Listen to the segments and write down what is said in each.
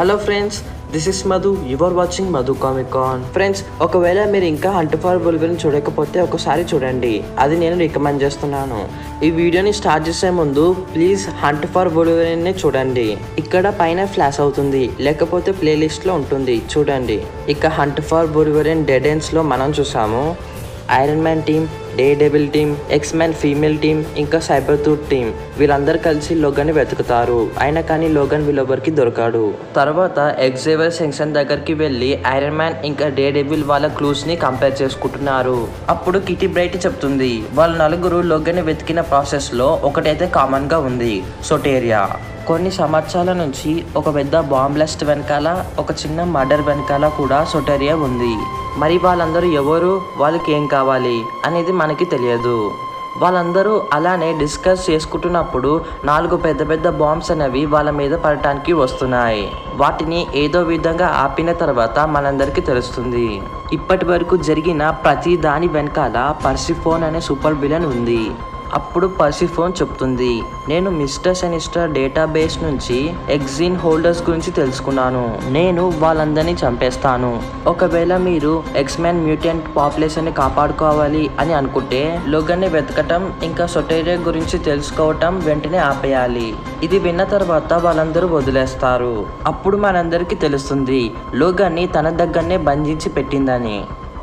hello friends this is Madhu you're watching Madhu comic con friends ఒకవేళ మీరు ఇంకా హంట్ ఫర్ బుల్వెన్ చూడకపోతే ఒకసారి చూడండి అది నేను రికమెండ్ చేస్తున్నాను ఈ వీడియోని స్టార్ట్ చేసే ముందు ప్లీజ్ హంట్ ఫర్ బుల్వెన్ చూడండి ఇక్కడ పైన ఫ్లాష్ అవుతుంది లేకపోతే ప్లేలిస్ట్లో ఉంటుంది చూడండి ఇక హంట్ ఫర్ బుల్వెన్ డెడ్ ఎండ్స్లో మనం చూసాము iron man team daredevil team X man female team ఇంకా సైబర్ టూట్ టీమ్ వీళ్ళందరూ కలిసి లోగన్ వెతుకుతారు అయినా కానీ లోగన్ వీళ్ళెవరికి దొరకాడు తర్వాత ఎగ్జేవర్ సెక్షన్ దగ్గరికి వెళ్ళి ఐరన్ మ్యాన్ ఇంకా డే డెబిల్ వాళ్ళ క్లూస్ ని కంపేర్ చేసుకుంటున్నారు అప్పుడు కిటీ బ్రైట్ చెప్తుంది వాళ్ళ నలుగురు లోగన్ వెతికిన ప్రాసెస్ లో ఒకటైతే కామన్ గా ఉంది సొటేరియా కొన్ని సంవత్సరాల నుంచి ఒక పెద్ద బాంబ్ బ్లాస్ట్ వెనకాల ఒక చిన్న మర్డర్ వెనకాల కూడా సొటేరియా ఉంది మరి వాళ్ళందరూ ఎవరు వాళ్ళకి ఏం కావాలి అనేది మనకి తెలియదు వాళ్ళందరూ అలానే డిస్కస్ చేసుకుంటున్నప్పుడు నాలుగు పెద్ద పెద్ద బాంబ్స్ అనేవి వాళ్ళ మీద పడటానికి వస్తున్నాయి వాటిని ఏదో విధంగా ఆపిన తర్వాత మనందరికీ తెలుస్తుంది ఇప్పటి వరకు జరిగిన ప్రతి దాని వెనకాల పర్సిఫోన్ అనే సూపర్ విలన్ ఉంది అప్పుడు పర్సిఫోన్ చెప్తుంది నేను మిస్టర్ సెనిస్టర్ డేటాబేస్ నుంచి ఎగ్జిన్ హోల్డర్స్ గురించి తెలుసుకున్నాను నేను వాళ్ళందరినీ చంపేస్తాను ఒకవేళ మీరు ఎక్స్మెన్ మ్యూటెంట్ పాపులేషన్ని కాపాడుకోవాలి అని అనుకుంటే లోగన్ని వెతకటం ఇంకా సొటేరియా గురించి తెలుసుకోవటం వెంటనే ఆపేయాలి ఇది విన్న తర్వాత వాళ్ళందరూ వదిలేస్తారు అప్పుడు మనందరికీ తెలుస్తుంది లోగన్ని తన దగ్గరనే బంధించి పెట్టిందని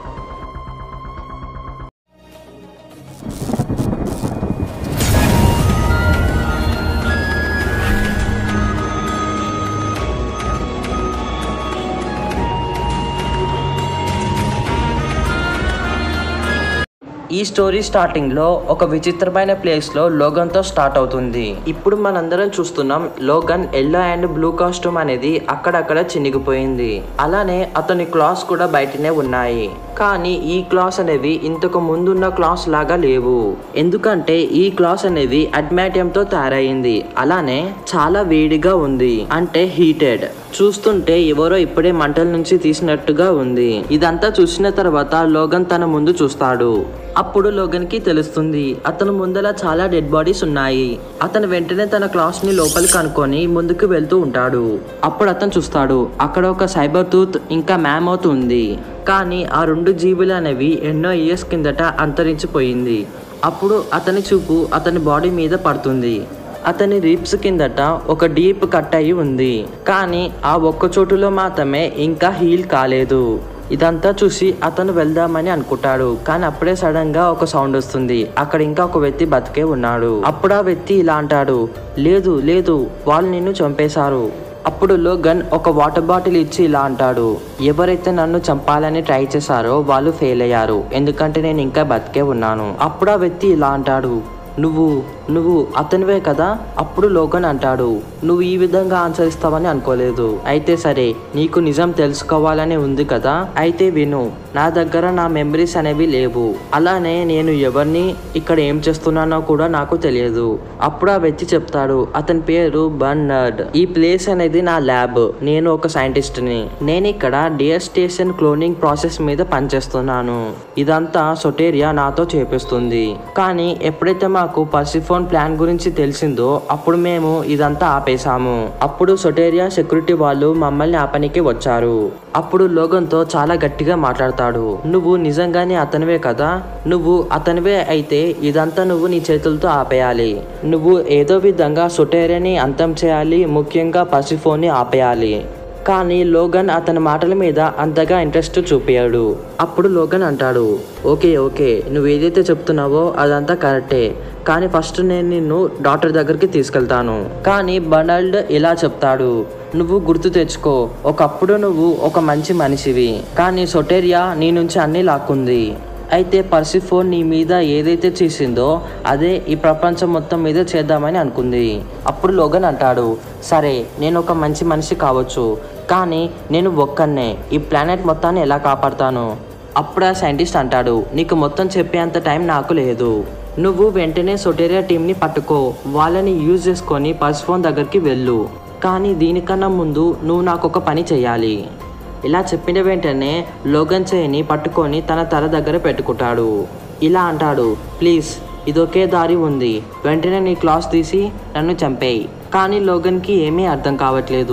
ఈ స్టోరీ స్టార్టింగ్ లో ఒక విచిత్రమైన ప్లేస్ లో లోగన్ తో స్టార్ట్ అవుతుంది ఇప్పుడు మనందరం చూస్తున్నాం Logan yellow and blue costume అనేది అక్కడక్కడ చినిగిపోయింది అలానే అతని క్లాస్ కూడా బయటనే ఉన్నాయి కానీ ఈ క్లాస్ అనేవి ఇంతకు ముందున్న క్లాస్ లాగా లేవు ఎందుకంటే ఈ క్లాస్ అనేవి అడ్మాటియం తో తయారైంది అలానే చాలా వేడిగా ఉంది అంటే హీటెడ్ చూస్తుంటే ఎవరో ఇప్పుడే మంటల నుంచి తీసినట్టుగా ఉంది ఇదంతా చూసిన తర్వాత లోగన్ తన ముందు చూస్తాడు అప్పుడు లోగన్ కి తెలుస్తుంది అతను ముందర చాలా డెడ్ బాడీస్ ఉన్నాయి అతను వెంటనే తన క్లాస్ ని లోపలికి అనుకొని ముందుకు వెళ్తూ ఉంటాడు అప్పుడు అతను చూస్తాడు అక్కడ ఒక సైబర్ టూత్ ఇంకా మ్యామౌత్ ఉంది కానీ ఆ రెండు జీవులు అనేవి ఎన్నో ఇయర్స్ కిందట అంతరించిపోయింది అప్పుడు అతని చూపు అతని బాడీ మీద పడుతుంది అతని రిప్స్ కిందట ఒక డీప్ కట్ అయి ఉంది కానీ ఆ ఒక్క చోటులో మాత్రమే ఇంకా హీల్ కాలేదు ఇదంతా చూసి అతను వెళ్దామని అనుకుంటాడు కానీ అప్పుడే సడన్ గా ఒక సౌండ్ వస్తుంది అక్కడ ఇంకా ఒక వ్యక్తి బతికే ఉన్నాడు అప్పుడు ఆ వ్యక్తి ఇలా అంటాడు లేదు లేదు వాళ్ళు నిన్ను చంపేశారు అప్పుడు లోగన్ ఒక వాటర్ బాటిల్ ఇచ్చి ఇలా అంటాడు ఎవరైతే నన్ను చంపాలని ట్రై చేశారో వాళ్ళు ఫెయిల్ అయ్యారు ఎందుకంటే నేను ఇంకా బతికే ఉన్నాను అప్పుడు ఆ వ్యక్తి ఇలా అంటాడు నువ్వు నువ్వు అతనివే కదా అప్పుడు లోగన్ అంటాడు నువ్వు ఈ విధంగా ఆన్సర్ ఇస్తావని అనుకోలేదు అయితే సరే నీకు నిజం తెలుసుకోవాలని ఉంది కదా అయితే విను నా దగ్గర నా మెమరీస్ అనేవి లేవు అలానే నేను ఎవరిని ఇక్కడ ఏం చేస్తున్నానో కూడా నాకు తెలియదు అప్పుడు ఆ వ్యక్తి చెప్తాడు అతని పేరు బర్నర్డ్ ఈ ప్లేస్ అనేది నా ల్యాబ్ నేను ఒక సైంటిస్ట్ ని నేను ఇక్కడ డియర్ స్టేషన్ క్లోనింగ్ ప్రాసెస్ మీద పనిచేస్తున్నాను ఇదంతా సొటేరియా నాతో చేపిస్తుంది కానీ ఎప్పుడైతే మాకు పర్సిఫోన్ ప్లాన్ గురించి తెలిసిందో అప్పుడు మేము ఇదంతా ఆపేశాము అప్పుడు సొటేరియా సెక్యూరిటీ వాళ్ళు మమ్మల్ని ఆపనికి వచ్చారు అప్పుడు లోగన్తో చాలా గట్టిగా మాట్లాడతాడు నువ్వు నిజంగానే అతనివే కదా నువ్వు అతనివే అయితే ఇదంతా నువ్వు నీ చేతులతో ఆపేయాలి నువ్వు ఏదో విధంగా సొటేరియాని అంతం చేయాలి ముఖ్యంగా పసిఫోన్ని ఆపేయాలి కానీ లోగన్ అతని మాటల మీద అంతగా ఇంట్రెస్ట్ చూపాడు అప్పుడు లోగన్ అంటాడు ఓకే ఓకే నువ్వు ఏదైతే చెప్తున్నావో అదంతా కరెక్టే కానీ ఫస్ట్ నేను నిన్ను డాక్టర్ దగ్గరికి తీసుకెళ్తాను కానీ బర్నాల్డ్ ఇలా చెప్తాడు నువ్వు గుర్తు తెచ్చుకో ఒకప్పుడు నువ్వు ఒక మంచి మనిషివి కానీ సొటేరియా నీ నుంచి అన్నీ లాక్కుంది అయితే పర్సిఫోన్ నీ మీద ఏదైతే చేసిందో అదే ఈ ప్రపంచం మొత్తం మీద చేద్దామని అనుకుంది అప్పుడు లోగన్ అంటాడు సరే నేను ఒక మంచి మనిషి కావచ్చు కానీ నేను ఒక్కనే ఈ ప్లానెట్ మొత్తాన్ని ఎలా కాపాడుతాను అప్పుడు ఆ సైంటిస్ట్ అంటాడు నీకు మొత్తం చెప్పేంత టైం నాకు లేదు నువ్వు వెంటనే సొటేరియా టీంని పట్టుకో వాళ్ళని యూజ్ చేసుకొని పర్సిఫోన్ దగ్గరికి వెళ్ళు కానీ దీనికన్నా ముందు నువ్వు నాకు ఒక పని చేయాలి ఇలా చెప్పిన వెంటనే లోగన్ చేయిని పట్టుకొని తన తల దగ్గర పెట్టుకుంటాడు ఇలా అంటాడు ప్లీజ్ ఇదొకే దారి ఉంది వెంటనే నీ క్లాస్ తీసి నన్ను చంపేయి కానీ లోగన్కి ఏమీ అర్థం కావట్లేదు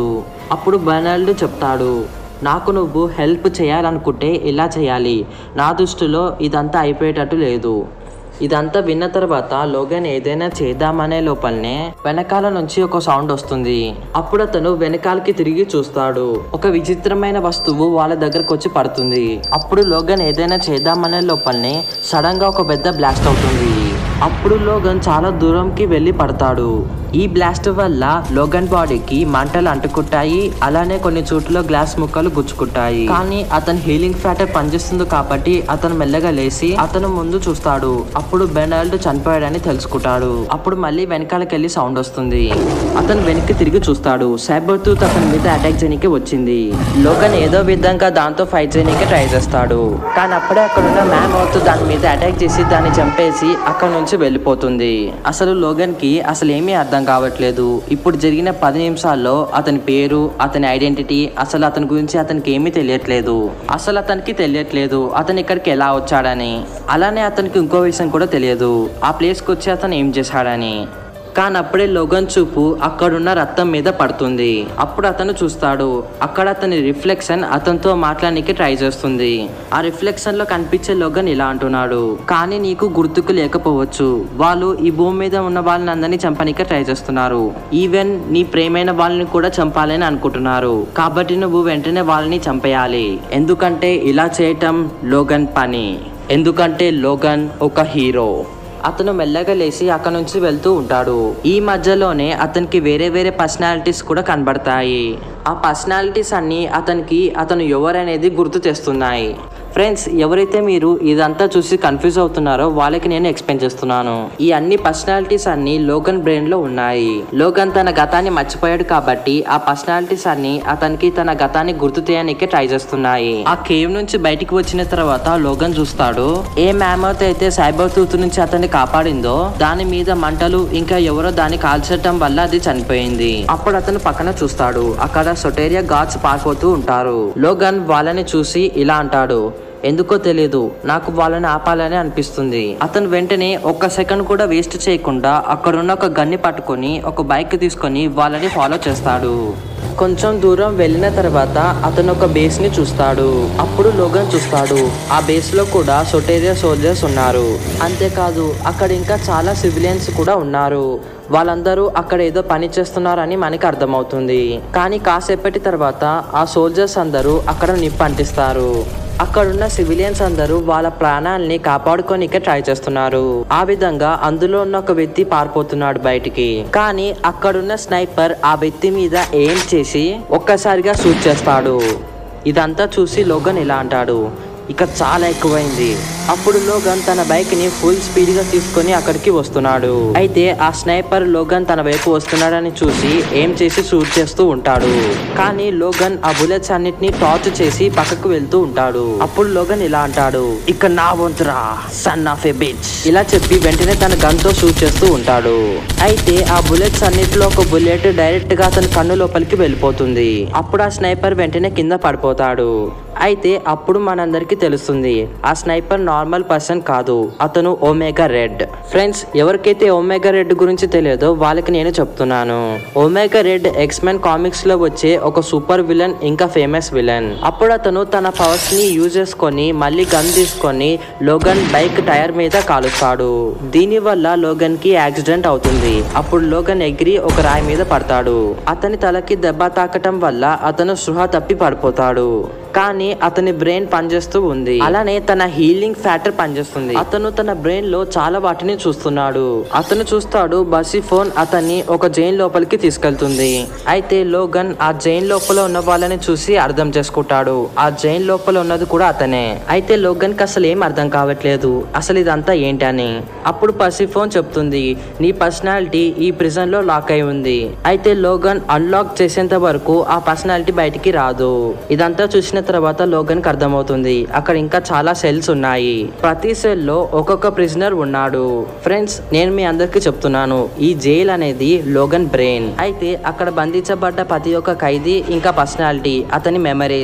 అప్పుడు బెనాల్డ్ చెప్తాడు నాకు నువ్వు హెల్ప్ చేయాలనుకుంటే ఇలా చేయాలి నా దృష్టిలో ఇదంతా అయిపోయేటట్టు లేదు ఇదంతా విన్న తర్వాత లోగన్ ఏదైనా చేద్దామనే లోపలనే వెనకాల నుంచి ఒక సౌండ్ వస్తుంది అప్పుడు అతను వెనకాలకి తిరిగి చూస్తాడు ఒక విచిత్రమైన వస్తువు వాళ్ళ దగ్గరకు వచ్చి పడుతుంది అప్పుడు లోగన్ ఏదైనా చేద్దామనే లోపలనే సడన్ గా ఒక పెద్ద బ్లాస్ట్ అవుతుంది అప్పుడు లోగన్ చాలా దూరంకి వెళ్ళి పడతాడు ఈ బ్లాస్ట్ వల్ల లోగన్ బాడీకి మంటలు అంటుకుంటాయి అలానే కొన్ని చోట్ల గ్లాస్ ముక్కలు గుచ్చుకుంటాయి కానీ అతను హీలింగ్ ఫ్యాక్టర్ పనిచేస్తుంది కాబట్టి అతను మెల్లగా లేచి అతను ముందు చూస్తాడు అప్పుడు బెనాల్డ్ చనిపోయాడని తెలుసుకుంటాడు అప్పుడు మళ్ళీ వెనకాలకి వెళ్ళి సౌండ్ వస్తుంది అతను వెనక్కి తిరిగి చూస్తాడు సైబర్ టూత్ అతని మీద అటాక్ చేయడానికి వచ్చింది లోగన్ ఏదో విధంగా దాంతో ఫైట్ చేయడానికి ట్రై చేస్తాడు కానీ అప్పుడే అక్కడ ఉన్న మ్యామ్ అవుతూ దాని మీద అటాక్ చేసి దాన్ని చంపేసి అక్కడ నుంచి వెళ్ళిపోతుంది అసలు లోగన్ కి అసలు ఏమీ అర్థం కావట్లేదు ఇప్పుడు జరిగిన పది నిమిషాల్లో అతని పేరు అతని ఐడెంటిటీ అసలు అతని గురించి అతనికి ఏమీ తెలియట్లేదు అసలు అతనికి తెలియట్లేదు అతను ఇక్కడికి ఎలా వచ్చాడని అలానే అతనికి ఇంకో విషయం కూడా తెలియదు ఆ ప్లేస్కి వచ్చి అతను ఏం చేశాడని కానీ అప్పుడే లోగన్ చూపు అక్కడున్న రక్తం మీద పడుతుంది అప్పుడు అతను చూస్తాడు అక్కడ అతని రిఫ్లెక్షన్ అతనితో మాట్లాడడానికి ట్రై చేస్తుంది ఆ రిఫ్లెక్షన్ లో కనిపించే లోగన్ ఇలా అంటున్నాడు కానీ నీకు గుర్తుకు లేకపోవచ్చు వాళ్ళు ఈ భూమి మీద ఉన్న వాళ్ళని అందరినీ చంపనీకి ట్రై చేస్తున్నారు ఈవెన్ నీ ప్రేమైన వాళ్ళని కూడా చంపాలని అనుకుంటున్నారు కాబట్టి నువ్వు వెంటనే వాళ్ళని చంపేయాలి ఎందుకంటే ఇలా చేయటం లోగన్ పని ఎందుకంటే లోగన్ ఒక హీరో అతను మెల్లగా లేచి అక్కడ నుంచి వెళ్తూ ఉంటాడు ఈ మధ్యలోనే అతనికి వేరే వేరే పర్సనాలిటీస్ కూడా కనబడతాయి ఆ పర్సనాలిటీస్ అన్ని అతనికి అతను ఎవరనేది గుర్తు తెస్తున్నాయి ఫ్రెండ్స్ ఎవరైతే మీరు ఇదంతా చూసి కన్ఫ్యూజ్ అవుతున్నారో వాళ్ళకి నేను ఎక్స్ప్లెయిన్ చేస్తున్నాను ఈ అన్ని పర్సనాలిటీస్ అన్ని లోగన్ బ్రెయిన్ లో ఉన్నాయి లోగన్ తన గతాన్ని మర్చిపోయాడు కాబట్టి ఆ పర్సనాలిటీస్ అన్ని అతనికి తన గతాన్ని గుర్తు చేయడానికి ట్రై చేస్తున్నాయి ఆ కేవ్ నుంచి బయటికి వచ్చిన తర్వాత లోగన్ చూస్తాడు ఏ మ్యామత్ అయితే సైబర్ తూతు నుంచి అతన్ని కాపాడిందో దాని మీద మంటలు ఇంకా ఎవరో దాన్ని కాల్చడం వల్ల అది చనిపోయింది అప్పుడు అతను పక్కన చూస్తాడు అక్కడ సొటేరియా గాడ్స్ పారిపోతూ ఉంటారు లోగన్ వాళ్ళని చూసి ఇలా అంటాడు ఎందుకో తెలియదు నాకు వాళ్ళని ఆపాలని అనిపిస్తుంది అతను వెంటనే ఒక్క సెకండ్ కూడా వేస్ట్ చేయకుండా అక్కడున్న ఒక గన్ని పట్టుకొని ఒక బైక్ తీసుకొని వాళ్ళని ఫాలో చేస్తాడు కొంచెం దూరం వెళ్ళిన తర్వాత అతను ఒక బేస్ ని చూస్తాడు అప్పుడు లోగన్ చూస్తాడు ఆ బేస్ లో కూడా సొటేరియా సోల్జర్స్ ఉన్నారు అంతేకాదు అక్కడ ఇంకా చాలా సివిలియన్స్ కూడా ఉన్నారు వాళ్ళందరూ అక్కడ ఏదో పని చేస్తున్నారని మనకి అర్థమవుతుంది కానీ కాసేపటి తర్వాత ఆ సోల్జర్స్ అందరూ అక్కడ నిప్పు అంటిస్తారు అక్కడున్న సివిలియన్స్ అందరూ వాళ్ళ ప్రాణాలని కాపాడుకోనికే ట్రై చేస్తున్నారు ఆ విధంగా అందులో ఉన్న ఒక వ్యక్తి పారిపోతున్నాడు బయటికి కానీ అక్కడున్న స్నైపర్ ఆ వ్యక్తి మీద ఏం చేసి ఒక్కసారిగా షూట్ చేస్తాడు ఇదంతా చూసి లోగన్ ఇలా అంటాడు ఇక చాలా ఎక్కువైంది అప్పుడు లోగన్ తన బైక్ ని ఫుల్ స్పీడ్ గా తీసుకొని అక్కడికి వస్తున్నాడు అయితే ఆ స్నైపర్ లోగన్ తన వైపు వస్తున్నాడని చూసి ఏం చేసి షూట్ చేస్తూ ఉంటాడు కానీ లోగన్ ఆ బుల్లెట్స్ అన్నిటిని టార్చ్ చేసి పక్కకు వెళ్తూ ఉంటాడు అప్పుడు లోగన్ ఇలా అంటాడు ఇక నా వంతురా సన్ ఆఫ్ ఏ బిచ్ ఇలా చెప్పి వెంటనే తన గన్ తో షూట్ చేస్తూ ఉంటాడు అయితే ఆ బుల్లెట్స్ అన్నిటిలో ఒక బుల్లెట్ డైరెక్ట్ గా అతని కన్ను లోపలికి వెళ్ళిపోతుంది అప్పుడు ఆ స్నైపర్ వెంటనే కింద పడిపోతాడు అయితే అప్పుడు మనందరికీ తెలుస్తుంది ఆ స్నైపర్ నార్మల్ పర్సన్ కాదు అతను ఒమేగా రెడ్ ఫ్రెండ్స్ ఎవరికైతే ఒమేగా రెడ్ గురించి తెలియదో వాళ్ళకి నేను చెప్తున్నాను Omega Red X men comics లో వచ్చే ఒక సూపర్ విలన్ ఇంకా ఫేమస్ విలన్ అప్పుడు అతను తన పవర్స్ ని యూజ్ చేసుకొని మళ్ళీ గన్ తీసుకొని లోగన్ బైక్ టైర్ మీద కాలుస్తాడు దీని వల్ల లోగన్ కి యాక్సిడెంట్ అవుతుంది అప్పుడు లోగన్ ఎగిరి ఒక రాయి మీద పడతాడు అతని తలకి దెబ్బ తాకటం వల్ల అతను సృహ తప్పి పడిపోతాడు కానీ అతని బ్రెయిన్ పనిచేస్తూ ఉంది అలానే తన హీలింగ్ ఫ్యాక్టర్ పనిచేస్తుంది అతను తన బ్రెయిన్ లో చాలా వాటిని చూస్తున్నాడు అతను చూస్తాడు బసి ఫోన్ అతన్ని ఒక జైన్ లోపలికి తీసుకెళ్తుంది అయితే లోగన్ ఆ జైన్ లోపల ఉన్న వాళ్ళని చూసి అర్థం చేసుకుంటాడు ఆ జైన్ లోపల ఉన్నది కూడా అతనే అయితే లోగన్ కి అసలు ఏం అర్థం కావట్లేదు అసలు ఇదంతా ఏంటి అని అప్పుడు పసిఫోన్ చెప్తుంది నీ పర్సనాలిటీ ఈ ప్రిజన్ లో లాక్ అయి ఉంది అయితే లోగన్ అన్లాక్ చేసేంత వరకు ఆ పర్సనాలిటీ బయటికి రాదు ఇదంతా చూసిన తర్వాత లోగన్ కి అర్థమవుతుంది అక్కడ ఇంకా చాలా సెల్స్ ఉన్నాయి ప్రతి సెల్ లో ఒక్కొక్క ప్రిజనర్ ఉన్నాడు ఫ్రెండ్స్ నేను మీ అందరికి చెప్తున్నాను ఈ జైల్ అనేది లోగన్ బ్రెయిన్ అయితే అక్కడ బంధించబడ్డ ప్రతి ఒక్క ఖైదీ ఇంకా పర్సనాలిటీ అతని మెమరీస్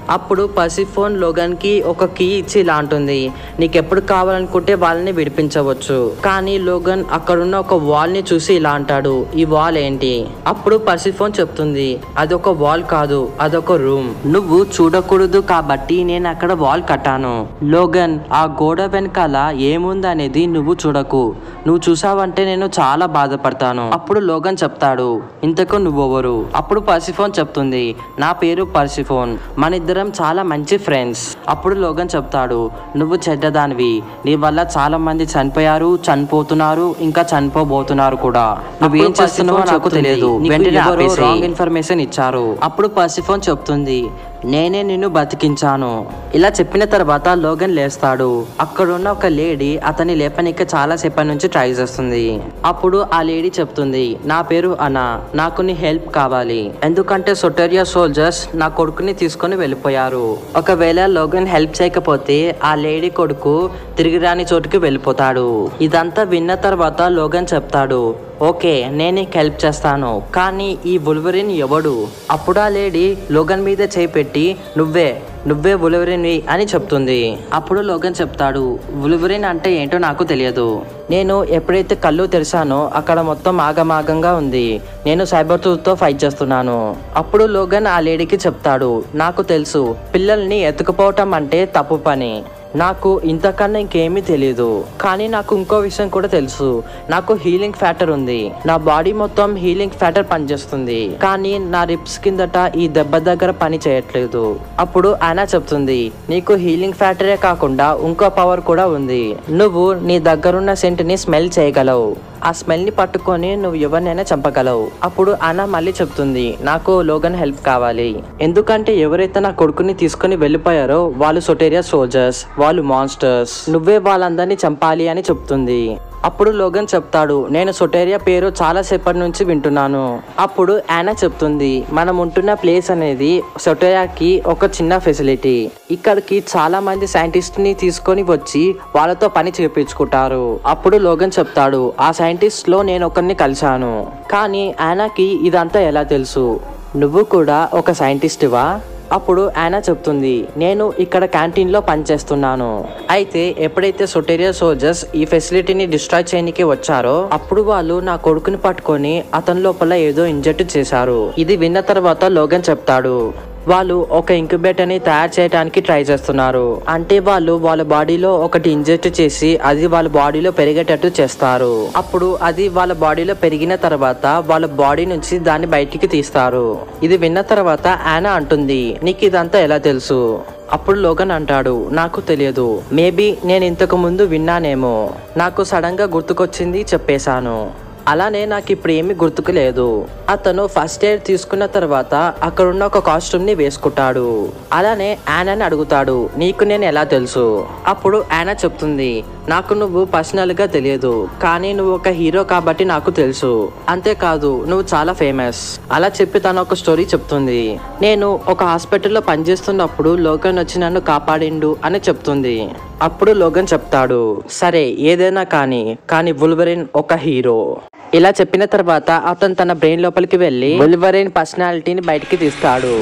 అప్పుడు పసిఫోన్ లోగన్ కి ఒక కీ ఇచ్చి ఇలా అంటుంది నీకు ఎప్పుడు కావాలనుకుంటే వాళ్ళని విడిపించవచ్చు కానీ లోగన్ అక్కడున్న ఒక వాల్ ని చూసి ఇలా అంటాడు ఈ వాల్ ఏంటి అప్పుడు పసిఫోన్ చెప్తుంది అదొక వాల్ కాదు అదొక రూమ్ నువ్వు చూడకూడదు కాబట్టి నేను అక్కడ వాల్ కట్టాను లోగన్ ఆ గోడ వెనకాల ఏముందనేది నువ్వు చూడకు నువ్వు చూసావంటే నేను చాలా బాధపడతాను అప్పుడు లోగన్ చెప్తాడు ఇంతకు నువ్వెవరు అప్పుడు పర్సిఫోన్ చెప్తుంది నా పేరు పర్సిఫోన్ మన ఇద్దరం చాలా మంచి ఫ్రెండ్స్ అప్పుడు లోగన్ చెప్తాడు నువ్వు చెడ్డదానివి నీ వల్ల చాలా మంది చనిపోయారు చనిపోతున్నారు ఇంకా చనిపోబోతున్నారు కూడా నువ్వేం చేస్తున్నావో నాకు తెలియదు వెంటనే రాంగ్ ఇన్ఫర్మేషన్ ఇచ్చారు అప్పుడు పర్సిఫోన్ చెప్తుంది నేనే నిన్ను బతికించాను ఇలా చెప్పిన తర్వాత లోగన్ లేస్తాడు అక్కడున్న ఒక లేడీ అతని లేపనిక చాలా సేపటి నుంచి ట్రై చేస్తుంది అప్పుడు ఆ లేడీ చెప్తుంది నా పేరు అనా నాకు నీ హెల్ప్ కావాలి ఎందుకంటే సొటేరియా సోల్జర్స్ నా కొడుకుని తీసుకొని వెళ్ళిపోయారు ఒకవేళ లోగన్ హెల్ప్ చేయకపోతే ఆ లేడీ కొడుకు తిరిగి రాని చోటుకి వెళ్ళిపోతాడు ఇదంతా విన్న తర్వాత లోగన్ చెప్తాడు ఓకే నేను నీకు హెల్ప్ చేస్తాను కానీ ఈ బుల్వరిన్ ఎవడు అప్పుడు ఆ లేడీ లోగన్ మీద చేయి పెట్టి నువ్వే నువ్వే బులవరిన్వి అని చెప్తుంది అప్పుడు లోగన్ చెప్తాడు బులవరిన్ అంటే ఏంటో నాకు తెలియదు నేను ఎప్పుడైతే కళ్ళు తెరిచానో అక్కడ మొత్తం ఆగమాగంగా ఉంది నేను సైబర్ తో ఫైట్ చేస్తున్నాను అప్పుడు లోగన్ ఆ లేడీకి చెప్తాడు నాకు తెలుసు పిల్లల్ని ఎత్తుకుపోవటం అంటే తప్పు పని నాకు ఇంతకన్నా ఇంకేమీ తెలియదు కానీ నాకు ఇంకో విషయం కూడా తెలుసు నాకు హీలింగ్ ఫ్యాటర్ ఉంది నా బాడీ మొత్తం హీలింగ్ ఫ్యాటర్ పనిచేస్తుంది కానీ నా రిప్స్ కిందట ఈ దెబ్బ దగ్గర పని చేయట్లేదు అప్పుడు ఆయన చెప్తుంది నీకు హీలింగ్ ఫ్యాటరే కాకుండా ఇంకో పవర్ కూడా ఉంది నువ్వు నీ దగ్గరున్న సెంట్ ని స్మెల్ చేయగలవు ఆ స్మెల్ ని పట్టుకొని నువ్వు ఎవరినైనా చంపగలవు అప్పుడు అన్న మళ్ళీ చెప్తుంది నాకు లోగన్ హెల్ప్ కావాలి ఎందుకంటే ఎవరైతే నా కొడుకుని తీసుకొని వెళ్ళిపోయారో వాళ్ళు సొటేరియా సోల్జర్స్ వాళ్ళు మాన్స్టర్స్ నువ్వే వాళ్ళందరినీ చంపాలి అని చెప్తుంది అప్పుడు లోగన్ చెప్తాడు నేను సొటేరియా పేరు చాలా సేపటి నుంచి వింటున్నాను అప్పుడు యానా చెప్తుంది మనం ఉంటున్న ప్లేస్ అనేది సొటేరియాకి ఒక చిన్న ఫెసిలిటీ ఇక్కడికి చాలా మంది సైంటిస్ట్ ని తీసుకొని వచ్చి వాళ్ళతో పని చేపించుకుంటారు అప్పుడు లోగన్ చెప్తాడు ఆ సైంటిస్ట్ లో నేను ఒకరిని కలిశాను కానీ యానాకి ఇదంతా ఎలా తెలుసు నువ్వు కూడా ఒక సైంటిస్ట్వా అప్పుడు యానా చెప్తుంది నేను ఇక్కడ క్యాంటీన్లో పనిచేస్తున్నాను అయితే ఎప్పుడైతే సొటేరియా సోల్జర్స్ ఈ ఫెసిలిటీని డిస్ట్రాయ్ చేయడానికి వచ్చారో అప్పుడు వాళ్ళు నా కొడుకుని పట్టుకొని అతని లోపల ఏదో ఇంజెక్ట్ చేశారు ఇది విన్న తర్వాత లోగన్ చెప్తాడు వాళ్ళు ఒక ఇంక్యుబేటర్ ని తయారు చేయడానికి ట్రై చేస్తున్నారు అంటే వాళ్ళు వాళ్ళ బాడీలో ఒకటి ఇంజెక్ట్ చేసి అది వాళ్ళ బాడీలో పెరిగేటట్టు చేస్తారు అప్పుడు అది వాళ్ళ బాడీలో పెరిగిన తర్వాత వాళ్ళ బాడీ నుంచి దాన్ని బయటికి తీస్తారు ఇది విన్న తర్వాత యానా అంటుంది నీకు ఇదంతా ఎలా తెలుసు అప్పుడు లోగన్ అంటాడు నాకు తెలియదు మేబీ నేను ఇంతకు ముందు విన్నానేమో నాకు సడన్ గా గుర్తుకొచ్చింది చెప్పేశాను అలానే నాకు ఇప్పుడు ఏమీ గుర్తుకు లేదు అతను ఫస్ట్ ఎయిడ్ తీసుకున్న తర్వాత అక్కడున్న ఒక కాస్ట్యూమ్ ని వేసుకుంటాడు అలానే యానాని అడుగుతాడు నీకు నేను ఎలా తెలుసు అప్పుడు యానా చెప్తుంది నాకు నువ్వు పర్సనల్ గా తెలియదు కానీ నువ్వు ఒక హీరో కాబట్టి నాకు తెలుసు అంతేకాదు నువ్వు చాలా ఫేమస్ అలా చెప్పి తను ఒక స్టోరీ చెప్తుంది నేను ఒక హాస్పిటల్లో పనిచేస్తున్నప్పుడు లోకన్ వచ్చి నన్ను కాపాడిండు అని చెప్తుంది అప్పుడు లోగన్ చెప్తాడు సరే ఏదైనా కానీ కానీ బుల్వరిన్ ఒక హీరో ఇలా చెప్పిన తర్వాత అతను తన బ్రెయిన్ లోపలికి వెళ్ళి బుల్వరిన్ పర్సనాలిటీని బయటికి తీస్తాడు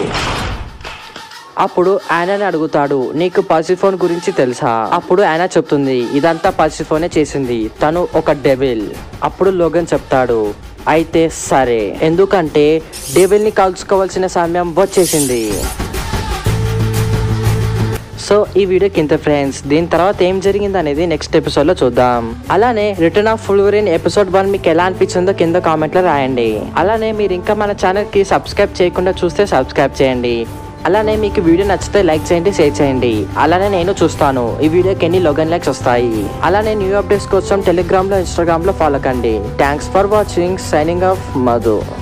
అప్పుడు ఆయనని అడుగుతాడు నీకు పర్సిఫోన్ గురించి తెలుసా అప్పుడు ఆయన చెప్తుంది ఇదంతా పర్సిఫోనే చేసింది తను ఒక డెవిల్ అప్పుడు లోగన్ చెప్తాడు అయితే సరే ఎందుకంటే డెవిల్ ని కలుసుకోవాల్సిన సమయం వచ్చేసింది సో ఈ వీడియోకి ఇంత ఫ్రెండ్స్ దీని తర్వాత ఏం జరిగింది అనేది నెక్స్ట్ ఎపిసోడ్ లో చూద్దాం అలానే return of Wolverine episode one మీకు ఎలా అనిపించిందో కింద కామెంట్ లో రాయండి అలానే మీరు ఇంకా మన ఛానల్ కి సబ్స్క్రైబ్ చేయకుండా చూస్తే సబ్స్క్రైబ్ చేయండి అలానే మీకు వీడియో నచ్చితే లైక్ చేయండి షేర్ చేయండి అలానే నేను చూస్తాను ఈ వీడియోకి ఎన్ని లోగన్ లైక్స్ వస్తాయి అలానే న్యూ అప్డేట్స్ కోసం టెలిగ్రామ్ లో ఇన్స్టాగ్రామ్ లో ఫాలో కండి thanks for watching signing off Madhu